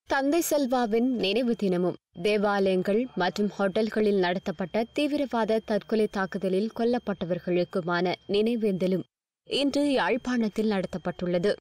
தந்தை செல்வாவின் நினைவு தினமும் தேவாலயங்கள் மற்றும் ஹோட்டல்களில் நடத்தப்பட்ட தீவிரவாத தற்கொலை தாக்குதலில் கொல்லப்பட்டவர்களுக்குமான நினைவேந்தலும் இன்று யாழ்ப்பாணத்தில் நடத்தப்பட்டுள்ளது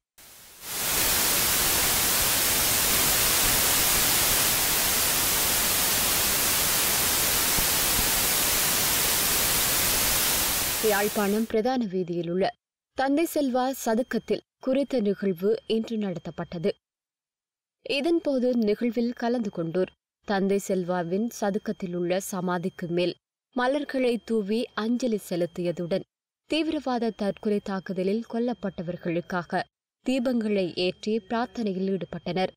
யாழ்ப்பாணம் பிரதான வீதியில் உள்ள தந்தை செல்வா சதுக்கத்தில் குறித்த நிகழ்வு இன்று நடத்தப்பட்டது இதன்போது நிகழ்வில் கலந்து கொண்டோர் தந்தை செல்வாவின் சதுக்கத்தில் உள்ள சமாதிக்கு மேல் மலர்களை தூவி அஞ்சலி செலுத்தியதுடன் தீவிரவாத தற்கொலை தாக்குதலில் கொல்லப்பட்டவர்களுக்காக தீபங்களை ஏற்றி பிரார்த்தனையில் ஈடுபட்டனர்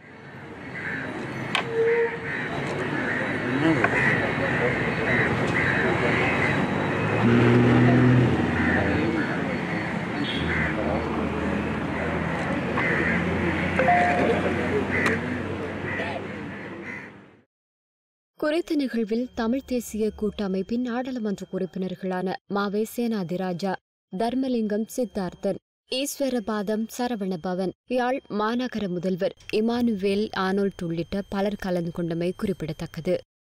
குறித்த நிகழ்வில் தமிழ் தேசிய கூட்டமைப்பின் நாடாளுமன்ற உறுப்பினர்களான மாவே சேனாதிராஜா தர்மலிங்கம் சித்தார்த்தன் ஈஸ்வரபாதம் சரவணபவன் யாழ் மாநகர முதல்வர் இமானுவேல் ஆனோல்ட் உள்ளிட்ட பலர் கலந்து கொண்டமை குறிப்பிடத்தக்கது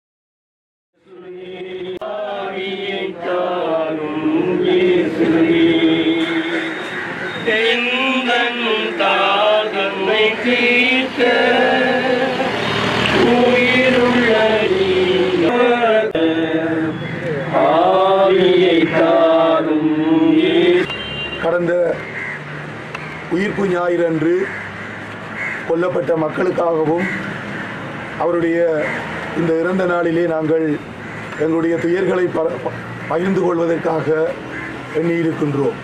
தெந்தன் தாகமை தீர்க்க உயிருள்ள ஆவியை தாரும் கடந்த உயிர்ப்பு ஞாயிறன்று கொல்லப்பட்ட மக்களுக்காகவும் அவருடைய இந்த இறந்த நாளிலே நாங்கள் எங்களுடைய துயர்களை ப- ப- பகிர்ந்து கொள்வதற்காக எண்ணியிருக்கின்றோம்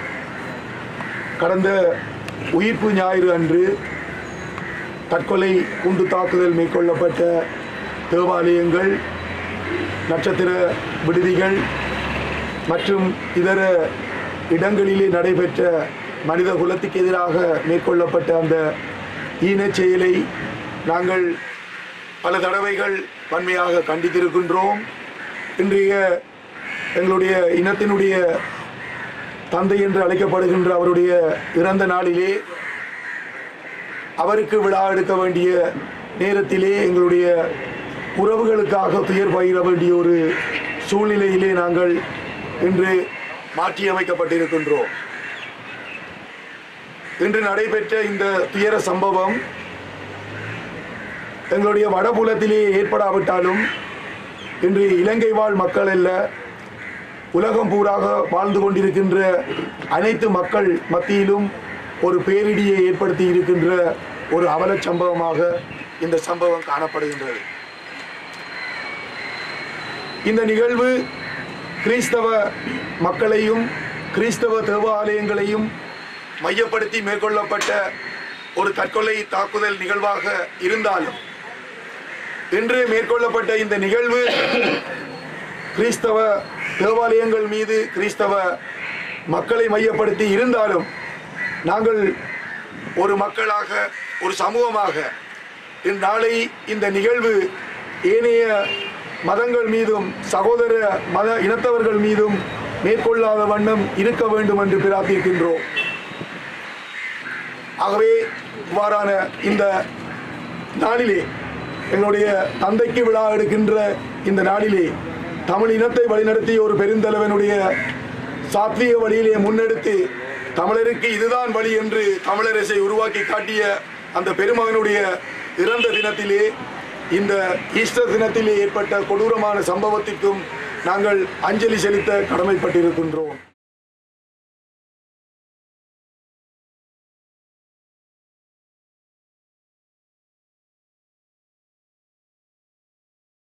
கடந்த உயிர்ப்பு ஞாயிறு அன்று தற்கொலை குண்டு தாக்குதல் மேற்கொள்ளப்பட்ட தேவாலயங்கள் நட்சத்திர விடுதிகள் மற்றும் இதர இடங்களிலே நடைபெற்ற மனித குலத்துக்கு எதிராக மேற்கொள்ளப்பட்ட அந்த ஈனச் செயலை நாங்கள் பல தடவைகள் வன்மையாக கண்டித்திருக்கின்றோம் இன்றைய எங்களுடைய இனத்தினுடைய தந்தை என்று அழைக்கப்படுகின்ற அவருடைய இறந்த நாளிலே அவருக்கு விழா எடுக்க வேண்டிய நேரத்திலே எங்களுடைய உறவுகளுக்காக துயர் பயிர வேண்டிய ஒரு சூழ்நிலையிலே நாங்கள் இன்று மாற்றியமைக்கப்பட்டிருக்கின்றோம் இன்று நடைபெற்ற இந்த துயர சம்பவம் எங்களுடைய வடபுலத்திலே ஏற்படாவிட்டாலும் இன்று இலங்கை வாழ் மக்கள் அல்ல உலகம் பூராக வாழ்ந்து கொண்டிருக்கின்ற அனைத்து மக்கள் மத்தியிலும் ஒரு பேரிடியை ஏற்படுத்தி இருக்கின்ற ஒரு அவலச் சம்பவமாக இந்த சம்பவம் காணப்படுகின்றது இந்த நிகழ்வு கிறிஸ்தவ மக்களையும் கிறிஸ்தவ தேவாலயங்களையும் மையப்படுத்தி மேற்கொள்ளப்பட்ட ஒரு தற்கொலை தாக்குதல் நிகழ்வாக இருந்தாலும் இன்று மேற்கொள்ளப்பட்ட இந்த நிகழ்வு கிறிஸ்தவ தேவாலயங்கள் மீது கிறிஸ்தவ மக்களை மையப்படுத்தி இருந்தாலும் நாங்கள் ஒரு மக்களாக ஒரு சமூகமாக இந்நாளை இந்த நிகழ்வு ஏனைய மதங்கள் மீதும் சகோதர மத இனத்தவர்கள் மீதும் மேற்கொள்ளாத வண்ணம் இருக்க வேண்டும் என்று பிரார்த்திக்கின்றோம் ஆகவே இவ்வாறான இந்த நாளிலே எங்களுடைய தந்தைக்கு விழா எடுக்கின்ற இந்த நாளிலே தமிழ் இனத்தை வழிநடத்திய ஒரு பெருந்தலைவனுடைய சாத்வீக வழியிலே முன்னெடுத்து தமிழருக்கு இதுதான் வழி என்று தமிழரசை உருவாக்கி காட்டிய அந்த பெருமகனுடைய இறந்த தினத்திலே இந்த ஈஸ்டர் தினத்திலே ஏற்பட்ட கொடூரமான சம்பவத்திற்கும் நாங்கள் அஞ்சலி செலுத்த கடமைப்பட்டிருக்கின்றோம்